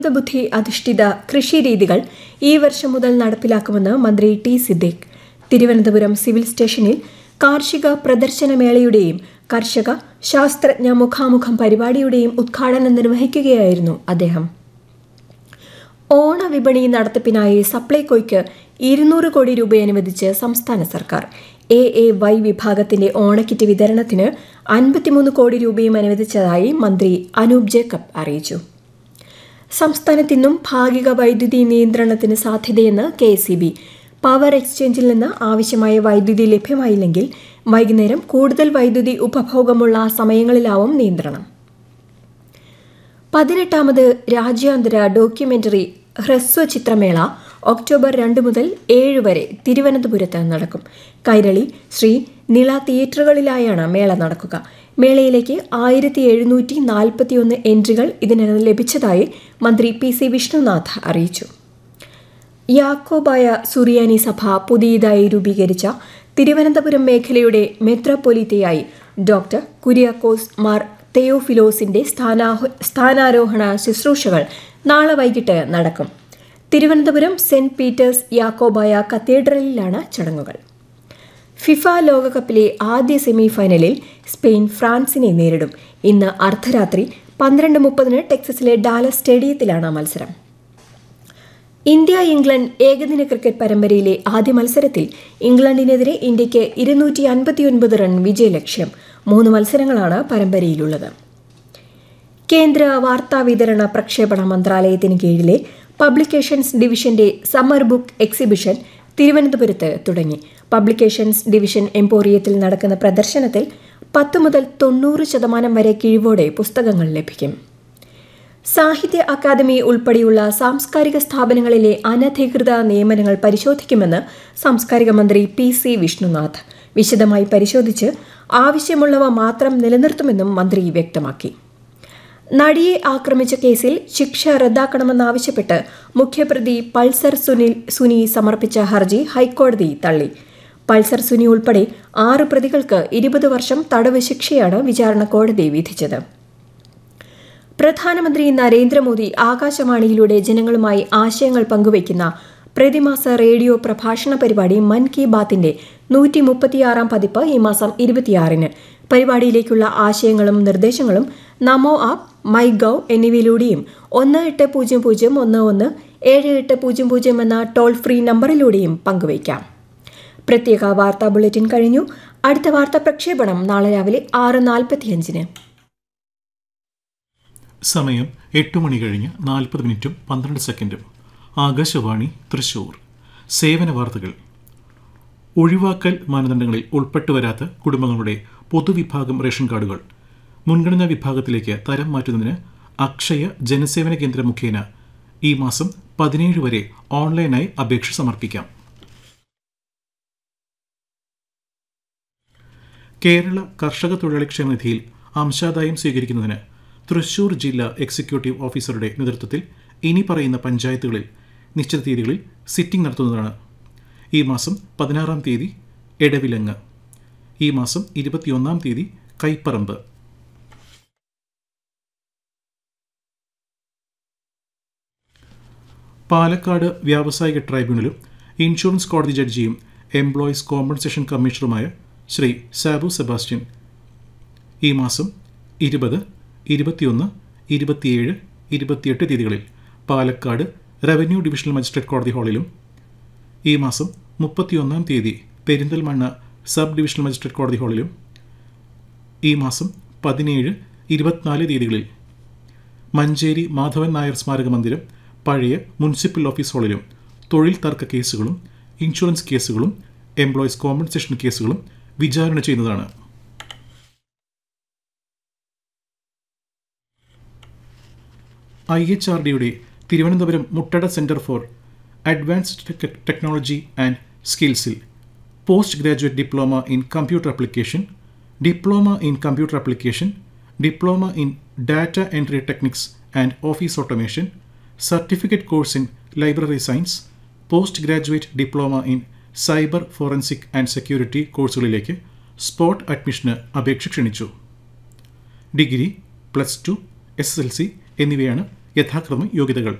ബുദ്ധി അധിഷ്ഠിത കൃഷി രീതികൾ ഈ വർഷം മുതൽ നടപ്പിലാക്കുമെന്ന് മന്ത്രി ടി സിദ്ദിഖ് തിരുവനന്തപുരം സിവിൽ സ്റ്റേഷനിൽ കാർഷിക പ്രദർശനമേളയുടെയും കർഷക ശാസ്ത്രജ്ഞ മുഖാമുഖം പരിപാടിയുടെയും ഉദ്ഘാടനം നിർവഹിക്കുകയായിരുന്നു അദ്ദേഹം ഓണവിപണി നടത്തിപ്പിനായി സപ്ലൈകോയ്ക്ക് ഇരുന്നൂറ് കോടി രൂപ അനുവദിച്ച് സംസ്ഥാന സർക്കാർ എ എ വൈ വിഭാഗത്തിന്റെ ഓണക്കിറ്റ് വിതരണത്തിന് അൻപത്തിമൂന്ന് കോടി രൂപയും അനുവദിച്ചതായി മന്ത്രി അനൂപ് ജേക്കബ് അറിയിച്ചു സംസ്ഥാനത്ത് ഇന്നും ഭാഗിക വൈദ്യുതി നിയന്ത്രണത്തിന് സാധ്യതയെന്ന് കെ എസ് ബി പവർ എക്സ്ചേഞ്ചിൽ നിന്ന് ആവശ്യമായ വൈദ്യുതി ലഭ്യമായില്ലെങ്കിൽ വൈകുന്നേരം കൂടുതൽ വൈദ്യുതി ഉപഭോഗമുള്ള സമയങ്ങളിലാവും നിയന്ത്രണം പതിനെട്ടാമത് രാജ്യാന്തര ഡോക്യുമെന്ററി ഹ്രസ്വ ചിത്രമേള ഒക്ടോബർ രണ്ട് മുതൽ ഏഴ് വരെ തിരുവനന്തപുരത്ത് നടക്കും കൈരളി ശ്രീ നിള തിയേറ്ററുകളിലായാണ് മേള നടക്കുക മേളയിലേക്ക് ആയിരത്തി എഴുന്നൂറ്റി നാൽപ്പത്തിയൊന്ന് എൻട്രികൾ ഇതിനകം ലഭിച്ചതായി മന്ത്രി പി സി വിഷ്ണുനാഥ് അറിയിച്ചു യാക്കോബായ സുറിയാനി സഭ പുതിയതായി രൂപീകരിച്ച തിരുവനന്തപുരം മേഖലയുടെ മെത്രോപൊലിത്തയായി ഡോക്ടർ കുര്യാക്കോസ് മാർ തെയോഫിലോസിന്റെ സ്ഥാനാരോഹണ ശുശ്രൂഷകൾ നാളെ വൈകിട്ട് നടക്കും തിരുവനന്തപുരം സെന്റ് പീറ്റേഴ്സ് യാക്കോബായ കത്തീഡ്രലിലാണ് ചടങ്ങുകൾ ഫിഫ ലോകകപ്പിലെ ആദ്യ സെമി ഫൈനലിൽ സ്പെയിൻ ഫ്രാൻസിനെ നേരിടും ഇന്ന് അർദ്ധരാത്രി പന്ത്രണ്ട് മുപ്പതിന് ടെക്സസിലെ ഡാലസ് സ്റ്റേഡിയത്തിലാണ് മത്സരം ഇന്ത്യ ഇംഗ്ലണ്ട് ഏകദിന ക്രിക്കറ്റ് പരമ്പരയിലെ ആദ്യ മത്സരത്തിൽ ഇംഗ്ലണ്ടിനെതിരെ ഇന്ത്യയ്ക്ക് ഇരുന്നൂറ്റി അൻപത്തിയൊൻപത് റൺ വിജയലക്ഷ്യം മൂന്ന് മത്സരങ്ങളാണ് പരമ്പരയിലുള്ളത് കേന്ദ്ര വാർത്താവിതരണ പ്രക്ഷേപണ മന്ത്രാലയത്തിന് കീഴിലെ പബ്ലിക്കേഷൻസ് ഡിവിഷന്റെ സമ്മർ ബുക്ക് എക്സിബിഷൻ തിരുവനന്തപുരത്ത് തുടങ്ങി പബ്ലിക്കേഷൻസ് ഡിവിഷൻ എംപോറിയത്തിൽ നടക്കുന്ന പ്രദർശനത്തിൽ പത്ത് മുതൽ തൊണ്ണൂറ് ശതമാനം വരെ കിഴിവോടെ പുസ്തകങ്ങൾ ലഭിക്കും സാഹിത്യ അക്കാദമി ഉൾപ്പെടെയുള്ള സാംസ്കാരിക സ്ഥാപനങ്ങളിലെ അനധികൃത നിയമനങ്ങൾ പരിശോധിക്കുമെന്ന് സാംസ്കാരിക മന്ത്രി പി സി വിഷ്ണുനാഥ് വിശദമായി പരിശോധിച്ച് ആവശ്യമുള്ളവ മാത്രം നിലനിർത്തുമെന്നും മന്ത്രി വ്യക്തമാക്കി നടിയെ ആക്രമിച്ച കേസിൽ ശിക്ഷ റദ്ദാക്കണമെന്നാവശ്യപ്പെട്ട് മുഖ്യപ്രതി പൾസർ സുനിൽ സുനി സമർപ്പിച്ച ഹർജി ഹൈക്കോടതി തള്ളി പൾസർ സുനി ഉൾപ്പെടെ ആറ് പ്രതികൾക്ക് ഇരുപത് വർഷം തടവ് ശിക്ഷയാണ് വിചാരണ കോടതി വിധിച്ചത് പ്രധാനമന്ത്രി നരേന്ദ്രമോദി ആകാശവാണിയിലൂടെ ജനങ്ങളുമായി ആശയങ്ങൾ പങ്കുവയ്ക്കുന്ന പ്രതിമാസ റേഡിയോ പ്രഭാഷണ പരിപാടി മൻ കി ബാത്തിന്റെ നൂറ്റി മുപ്പത്തിയാറാം പതിപ്പ് ഈ മാസം ഇരുപത്തിയാറിന് പരിപാടിയിലേക്കുള്ള ആശയങ്ങളും നിർദ്ദേശങ്ങളും നമോ ആപ്പ് മൈ ഗവ് എന്നിവയിലൂടെയും ഒന്ന് എട്ട് പൂജ്യം പൂജ്യം ഒന്ന് ഒന്ന് ഏഴ് എട്ട് പൂജ്യം പൂജ്യം എന്ന ടോൾ ഫ്രീ നമ്പറിലൂടെയും പങ്കുവയ്ക്കാം പ്രത്യേക വാർത്താ ബുള്ളറ്റിൻ കഴിഞ്ഞു അടുത്ത വാർത്താ പ്രക്ഷേപണം നാളെ രാവിലെ ആറ് നാൽപ്പത്തിയഞ്ചിന് സമയം എട്ട് മണി കഴിഞ്ഞ് നാൽപ്പത് മിനിറ്റും പന്ത്രണ്ട് സെക്കൻഡും ആകാശവാണി തൃശൂർ സേവന വാർത്തകൾ ഒഴിവാക്കൽ മാനദണ്ഡങ്ങളിൽ ഉൾപ്പെട്ടു വരാത്ത കുടുംബങ്ങളുടെ പൊതുവിഭാഗം റേഷൻ കാർഡുകൾ മുൻഗണനാ വിഭാഗത്തിലേക്ക് തരം മാറ്റുന്നതിന് അക്ഷയ ജനസേവന കേന്ദ്രം മുഖേന ഈ മാസം പതിനേഴ് വരെ ഓൺലൈനായി അപേക്ഷ സമർപ്പിക്കാം കേരള കർഷക തൊഴിലാളി ക്ഷേമനിധിയിൽ അംശാദായം സ്വീകരിക്കുന്നതിന് തൃശൂർ ജില്ലാ എക്സിക്യൂട്ടീവ് ഓഫീസറുടെ നേതൃത്വത്തിൽ ഇനി പറയുന്ന പഞ്ചായത്തുകളിൽ നിശ്ചിത തീയതികളിൽ സിറ്റിംഗ് നടത്തുന്നതാണ് ഈ മാസം പതിനാറാം തീയതി എടവിലങ്ങ് ഈ മാസം ഇരുപത്തിയൊന്നാം തീയതി കൈപ്പറമ്പ് പാലക്കാട് വ്യാവസായിക ട്രൈബ്യൂണലും ഇൻഷുറൻസ് കോടതി ജഡ്ജിയും എംപ്ലോയീസ് കോമ്പൻസേഷൻ കമ്മീഷണറുമായ ശ്രീ സാബു സെബാസ്റ്റ്യൻ ഈ മാസം ഇരുപത് ഇരുപത്തിയൊന്ന് ഇരുപത്തിയേഴ് ഇരുപത്തിയെട്ട് തീയതികളിൽ പാലക്കാട് റവന്യൂ ഡിവിഷണൽ മജിസ്ട്രേറ്റ് കോടതി ഹാളിലും ഈ മാസം മുപ്പത്തിയൊന്നാം തീയതി പെരിന്തൽമണ്ണ സബ് ഡിവിഷണൽ മജിസ്ട്രേറ്റ് കോടതി ഹാളിലും ഈ മാസം പതിനേഴ് ഇരുപത്തിനാല് തീയതികളിൽ മഞ്ചേരി മാധവൻ നായർ സ്മാരക മന്ദിരം പഴയ മുനിസിപ്പൽ ഓഫീസ് ഹാളിലും തൊഴിൽ തർക്ക കേസുകളും ഇൻഷുറൻസ് കേസുകളും എംപ്ലോയീസ് കോമ്പൻസേഷൻ കേസുകളും വിചാരണ ചെയ്യുന്നതാണ് ഐ എച്ച് ആർ ഡിയുടെ Thiruvananthapuram Muttada centre for advanced technology and സ്കിൽസിൽ post graduate diploma in computer application diploma in computer application diploma in data entry techniques and office automation certificate course in library science post graduate diploma in cyber forensic and security കോഴ്സുകളിലേക്ക് spot അഡ്മിഷന് അപേക്ഷ ക്ഷണിച്ചു degree plus two S S L C എന്നിവയാണ് യഥാക്രമം യോഗ്യതകൾ